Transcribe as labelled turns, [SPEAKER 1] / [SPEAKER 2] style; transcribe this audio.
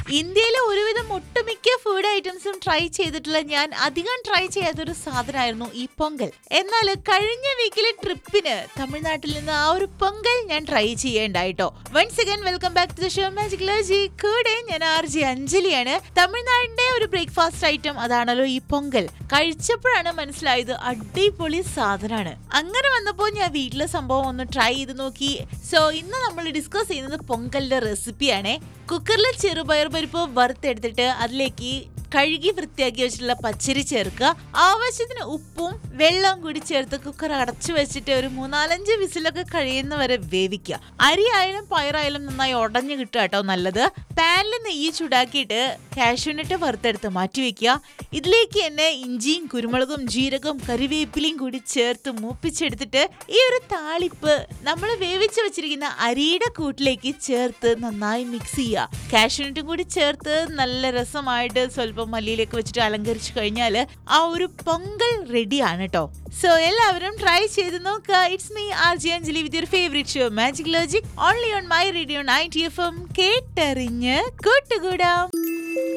[SPEAKER 1] ഇന്ത്യയിലെ ഒരുവിധം ഒട്ടുമിക്ക ഫുഡ് ഐറ്റംസും ട്രൈ ചെയ്തിട്ടുള്ള ഞാൻ അധികം ട്രൈ ചെയ്യാത്തൊരു സാധനമായിരുന്നു ഈ പൊങ്കൽ എന്നാൽ കഴിഞ്ഞ വീക്കിലെ ട്രിപ്പിന് തമിഴ്നാട്ടിൽ നിന്ന് ആ ഒരു പൊങ്കൽ ഞാൻ ട്രൈ ചെയ്യേണ്ടായിട്ടോ once again welcome back to the show magic logic കൂടെ ഞാൻ ആർ ജി അഞ്ജലിയാണ് തമിഴ്നാടിന്റെ ഒരു ബ്രേക്ക്ഫാസ്റ്റ് ഐറ്റം അതാണല്ലോ ഈ പൊങ്കൽ കഴിച്ചപ്പോഴാണ് മനസ്സിലായത് അടിപൊളി സാധനമാണ് അങ്ങനെ വന്നപ്പോൾ ഞാൻ വീട്ടിലെ സംഭവം ഒന്ന് ട്രൈ ചെയ്ത് നോക്കി സോ ഇന്ന് നമ്മൾ ഡിസ്കസ് ചെയ്യുന്നത് പൊങ്കലിന്റെ റെസിപ്പിയാണേ കുക്കറിൽ ചെറുപയർ പരിപ്പ് വറുത്തെടുത്തിട്ട് അതിലേക്ക് കഴുകി വൃത്തിയാക്കി വെച്ചിട്ടുള്ള പച്ചരി ചേർക്കുക ആവശ്യത്തിന് ഉപ്പും വെള്ളവും കൂടി ചേർത്ത് കുക്കർ അടച്ചു വെച്ചിട്ട് ഒരു മൂന്നാലഞ്ച് വിസിലൊക്കെ കഴിയുന്നവരെ വേവിക്കുക അരി ആയാലും പയറായാലും നന്നായി ഉടഞ്ഞു കിട്ടുക കേട്ടോ നല്ലത് പാനിൽ നെയ്യ് ചൂടാക്കിയിട്ട് കാഷ്യൂനട്ട് വറുത്തെടുത്ത് മാറ്റി വെക്കുക ഇതിലേക്ക് തന്നെ ഇഞ്ചിയും കുരുമുളകും ജീരകവും കറിവേപ്പിലയും കൂടി ചേർത്ത് മൂപ്പിച്ചെടുത്തിട്ട് ഈ ഒരു താളിപ്പ് നമ്മൾ വേവിച്ച് വെച്ചിരിക്കുന്ന അരിയുടെ കൂട്ടിലേക്ക് ചേർത്ത് നന്നായി മിക്സ് ചെയ്യുക കാഷ്യൂനട്ടും കൂടി ചേർത്ത് നല്ല രസമായിട്ട് സ്വല്പം മല്ലിയിലേക്ക് വെച്ചിട്ട് അലങ്കരിച്ചു കഴിഞ്ഞാൽ ആ ഒരു പൊങ്കൽ റെഡിയാണ് കേട്ടോ സോ എല്ലാവരും ട്രൈ ചെയ്ത് നോക്കുക it's me R J Anjali with your favourite show magic logic only on my radio ninety F M കേട്ടറിഞ്ഞ് കൂട്ടുകൂടാം